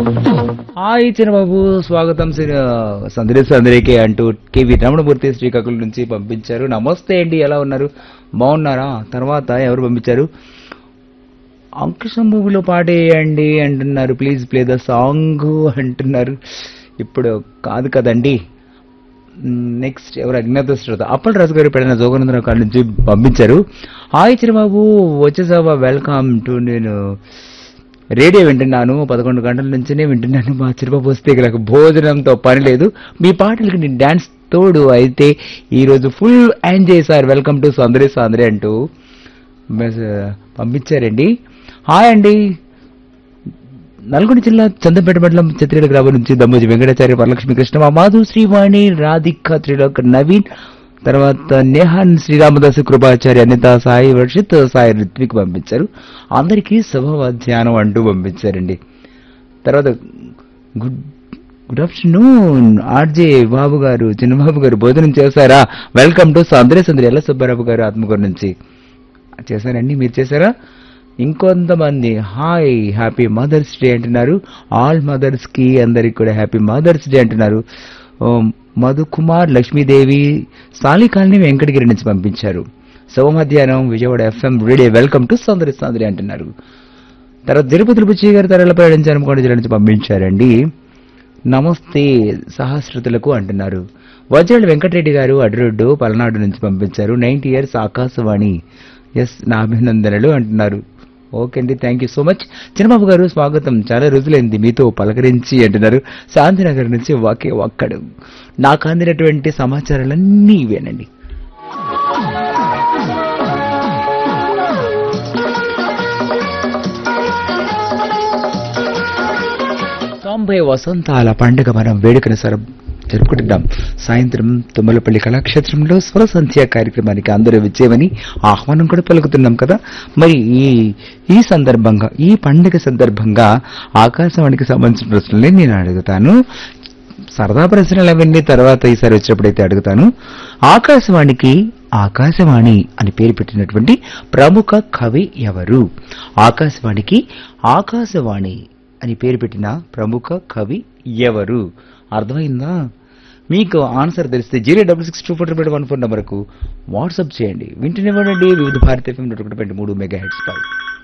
hi చిన్నబాబు స్వాగతం సందరేశ్ అందరికీ అంటూ కేవి రమణమూర్తి శ్రీకాకుళం నుంచి పంపించారు నమస్తే అండి ఎలా ఉన్నారు బాగున్నారా తర్వాత ఎవరు పంపించారు అంకుశం మూవీలో పాడేయండి అంటున్నారు ప్లీజ్ ప్లే ద సాంగ్ అంటున్నారు ఇప్పుడు కాదు కదండి నెక్స్ట్ ఎవరు అజ్ఞాత శ్రోత అప్పల్ రాజు గారు పెడిన జోగనందరావు కాళ్ళ నుంచి పంపించారు హాయ్ చిరబాబు వచ్చేసావా వెల్కమ్ టు నేను రేడియో వింటున్నాను పదకొండు గంటల నుంచినే వింటున్నాను మా చిరుబాబు వస్తే నాకు భోజనంతో పని లేదు మీ పాటలకి నేను డాన్స్ తోడు అయితే ఈరోజు full enjoy sir welcome to సందరి సాందరి అంటూ మెస్ పంపించారండి హాయ్ అండి నల్గొండ జిల్లా చందంపేట మండలం చిత్రీల గ్రామం నుంచి దమ్మోజి వెంకటాచార్య వరలక్ష్మి కృష్ణ మాధు శ్రీవాణి రాధిక త్రిలోక్ నవీన్ తర్వాత నేహాన్ శ్రీరామదాసు కృపాచార్య అనిత సాయి వర్షిత్ సాయి రిత్విక్ పంపించారు అందరికీ శుభ ధ్యానం అంటూ పంపించారండి తర్వాత good good afternoon RJ Babu garu Chinnababu గారు భోజనం చేశారా వెల్కమ్ టు సందరే సందరి ఎల్ల సుబ్బారావు గారు ఆత్మకూరు నుంచి చేశారండి మీరు చేశారా ఇంకొంతమంది హాయ్ హ్యాపీ మదర్స్ డే అంటున్నారు ఆల్ మదర్స్ కి అందరికి కూడా హ్యాపీ మదర్స్ డే అంటున్నారు ఓ, మధుకుమార్ లక్ష్మీదేవి సాలి కాలనీ వెంకటగిరి నుంచి పంపించారు శుభ మధ్యాహ్నం Vijayawada FM radio welcome to సందరి సందరి అంటున్నారు తర్వాత తిరుపతి బుచ్చి గారు తరల ప్రయాణించారు అనుకోండి జిల్లా నుంచి పంపించారండి నమస్తే సహస్రతులకు అంటున్నారు వజ్రాల వెంకటరెడ్డి గారు అడ్రొడ్డు పలనాడు నుంచి పంపించారు నైన్టీ ఇయర్స్ ఆకాశవాణి ఎస్ నా అభినందనలు అంటున్నారు ఓకే అండి thank you so much Chinnababu garu స్వాగతం చాలా రోజులైంది మీతో పలకరించి అంటున్నారు శాంతినగర్ నుంచి వాకే ఒక్కడు నాకు అందినటువంటి సమాచారాలన్నీ ఇవేనండి తొంభై వసంతాల పండుగ మనం వేడుకను సర జరుపుకుంటున్నాం సాయంత్రం తుమ్మలపల్లి కళాక్షేత్రంలో స్వర సంధ్య కార్యక్రమానికి అందరూ వచ్చేవని ఆహ్వానం కూడా పలుకుతున్నాం కదా మరి ఈ ఈ సందర్భంగా ఈ పండుగ సందర్భంగా ఆకాశవాణికి సంబంధించిన ప్రశ్నలే నేను అడుగుతాను సరదా ప్రశ్నలు అవన్నీ తర్వాత ఈసారి వచ్చినప్పుడైతే అడుగుతాను ఆకాశవాణికి ఆకాశవాణి అని పేరు పెట్టినటువంటి ప్రముఖ కవి ఎవరు ఆకాశవాణికి ఆకాశవాణి అని పేరు పెట్టిన ప్రముఖ కవి ఎవరు అర్థమైందా మీకు ఆన్సర్ తెలిస్తే zero double six two four triple one four నెంబర్కు వాట్సాప్ చేయండి వింటూనే ఉండండి వివిధ భారత ఎఫ్ఎం నూట ఒకటి పాయింట్ మూడు మెగా హెడ్స్ పై